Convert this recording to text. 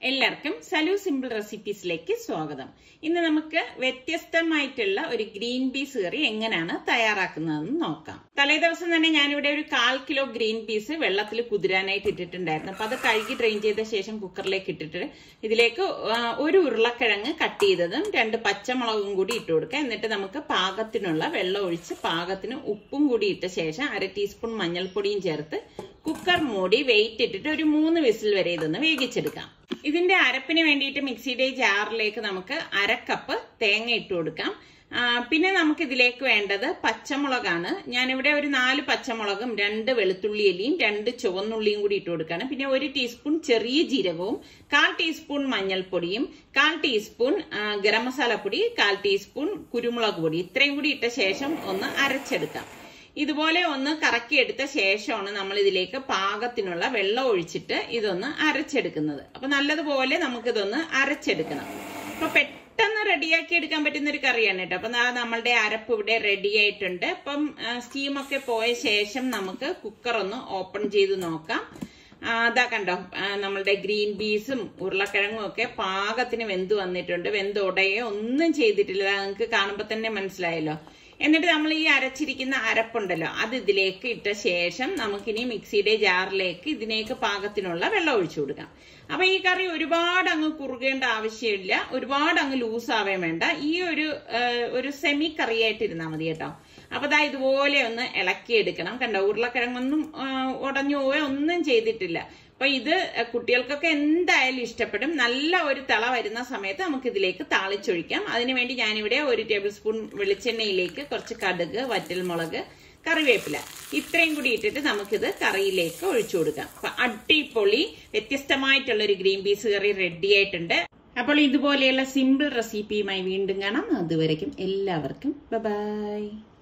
എല്ലാവർക്കും സലു സിമ്പിൾ റെസിപ്പീസിലേക്ക് സ്വാഗതം ഇന്ന് നമുക്ക് വ്യത്യസ്തമായിട്ടുള്ള ഒരു ഗ്രീൻ പീസ് കറി എങ്ങനെയാണ് തയ്യാറാക്കുന്നതെന്ന് നോക്കാം തലേ ദിവസം തന്നെ ഞാനിവിടെ ഒരു കാൽ കിലോ ഗ്രീൻ പീസ് വെള്ളത്തിൽ കുതിരാനായിട്ട് ഇട്ടിട്ടുണ്ടായിരുന്നു അപ്പൊ അത് കഴുകി ഡ്രെയിൻ ചെയ്ത ശേഷം കുക്കറിലേക്ക് ഇട്ടിട്ട് ഇതിലേക്ക് ആ, ഒരു ഉരുളക്കിഴങ്ങ് കട്ട് ചെയ്തതും രണ്ട് പച്ചമുളകും കൂടി ഇട്ട് കൊടുക്കുക എന്നിട്ട് നമുക്ക് പാകത്തിനുള്ള വെള്ളം ഒഴിച്ച് പാകത്തിന് ഉപ്പും കൂടി ഇട്ട ശേഷം അര ടീസ്പൂൺ മഞ്ഞൾപ്പൊടിയും ചേർത്ത് കുക്കർ മൂടി വെയിറ്റ് ഇട്ടിട്ട് ഒരു മൂന്ന് വിസിൽ വരെ ഇതൊന്ന് വേവിച്ചെടുക്കാം ഇതിന്റെ അരപ്പിന് വേണ്ടിയിട്ട് മിക്സിയുടെ ജാറിലേക്ക് നമുക്ക് അര കപ്പ് തേങ്ങ ഇട്ട് കൊടുക്കാം ആ, പിന്നെ നമുക്ക് ഇതിലേക്ക് വേണ്ടത് പച്ചമുളകാണ് ഞാനിവിടെ ഒരു നാല് പച്ചമുളകും രണ്ട് വെളുത്തുള്ളി അലിയും രണ്ട് ചുവന്നുള്ളിയും കൂടി ഇട്ട് കൊടുക്കാണ് പിന്നെ ഒരു ടീസ്പൂൺ ചെറിയ ജീരകവും കാൽ ടീസ്പൂൺ മഞ്ഞൾപ്പൊടിയും കാൽ ടീസ്പൂൺ ആ, ഗരം മസാലപ്പൊടി കാൽ ടീസ്പൂൺ കുരുമുളക് പൊടി ഇത്രയും കൂടി ഇട്ട ശേഷം ഒന്ന് അരച്ചെടുക്കാം ഇതുപോലെ ഒന്ന് കറക്കിയെടുത്ത ശേഷമാണ് നമ്മൾ ഇതിലേക്ക് പാകത്തിനുള്ള വെള്ളം ഒഴിച്ചിട്ട് ഇതൊന്ന് അരച്ചെടുക്കുന്നത് അപ്പൊ നല്ലതുപോലെ നമുക്കിതൊന്ന് അരച്ചെടുക്കണം അപ്പൊ പെട്ടെന്ന് റെഡിയാക്കി എടുക്കാൻ പറ്റുന്ന ഒരു കറിയാണ് കേട്ടോ അപ്പൊ ദാ നമ്മളുടെ അരപ്പ് ഇവിടെ റെഡി ആയിട്ടുണ്ട് അപ്പം സ്റ്റീമൊക്കെ പോയ ശേഷം നമുക്ക് കുക്കർ ഒന്ന് ഓപ്പൺ ചെയ്ത് നോക്കാം ആ, അതാ കണ്ടോ ആ, നമ്മളുടെ ഗ്രീൻ പീസും ഉരുളക്കിഴങ്ങും ഒക്കെ പാകത്തിന് വെന്ത് വന്നിട്ടുണ്ട് വെന്ത് ഉടയോ ഒന്നും ചെയ്തിട്ടില്ല നിങ്ങൾക്ക് കാണുമ്പോൾ തന്നെ മനസ്സിലായല്ലോ എന്നിട്ട് നമ്മൾ ഈ അരച്ചിരിക്കുന്ന അരപ്പുണ്ടല്ലോ അത് ഇതിലേക്ക് ഇട്ട ശേഷം നമുക്കിനി മിക്സിയുടെ ജാറിലേക്ക് ഇതിലേക്ക് പാകത്തിനുള്ള വെള്ളം ഒഴിച്ചു കൊടുക്കാം അപ്പൊ ഈ കറി ഒരുപാട് അങ്ങ് കുറുകേണ്ട ആവശ്യമില്ല ഒരുപാട് അങ്ങ് ലൂസ് ആവേം വേണ്ട ഈ ഒരു ആ, ഒരു സെമി കറിയായിട്ട് ഇരുന്നാൽ മതി കേട്ടോ അപ്പൊ ദാ ഇതുപോലെ ഒന്ന് ഇളക്കിയെടുക്കണം കണ്ടോ ഉരുളക്കിഴങ്ങൊന്നും ആ, ഉടഞ്ഞു പോവുകയോ ഒന്നും ചെയ്തിട്ടില്ല അപ്പൊ ഇത് കുട്ടികൾക്കൊക്കെ എന്തായാലും ഇഷ്ടപ്പെടും നല്ല ഒരു തിള വരുന്ന സമയത്ത് നമുക്ക് ഇതിലേക്ക് താളിച്ചൊഴിക്കാം അതിനുവേണ്ടി ഞാനിവിടെ ഒരു ടേബിൾ സ്പൂൺ വെളിച്ചെണ്ണയിലേക്ക് കുറച്ച് കടുക് വറ്റൽമുളക് കറിവേപ്പില ഇത്രയും കൂടി ഇട്ടിട്ട് നമുക്കിത് കറിയിലേക്ക് ഒഴിച്ചു കൊടുക്കാം അപ്പൊ അടിപൊളി വ്യത്യസ്തമായിട്ടുള്ള ഒരു ഗ്രീൻ പീസ് കറി റെഡി ആയിട്ടുണ്ട് അപ്പോൾ ഇതുപോലെയുള്ള സിമ്പിൾ റെസിപ്പിയുമായി വീണ്ടും കാണാം അതുവരയ്ക്കും എല്ലാവർക്കും ബൈ